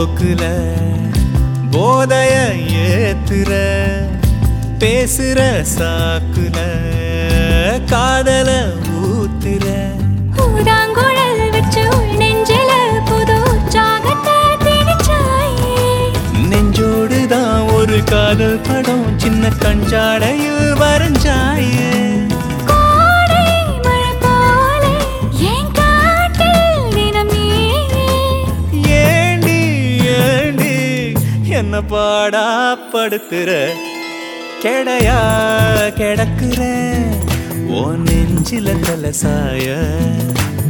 போக்குல போதைய ஏத்துற பேசுற சாக்குல காதல ஊத்துற ஊதாங்குழல் வச்சு உள் நெஞ்சில புது உற்சாகத்தை திணிச்சாயே. நெஞ்சோடுதான் ஒரு காதல் படம் சின்ன கஞ்சாடையில் வரைஞ்சாயே கோடை மழை போல என் காட்டில் தினம் நீயே. ஏண்டி ஏண்டி என்ன பாடா படுத்துற கெடையா கிடக்குற ஓ நெஞ்சில தலை சாய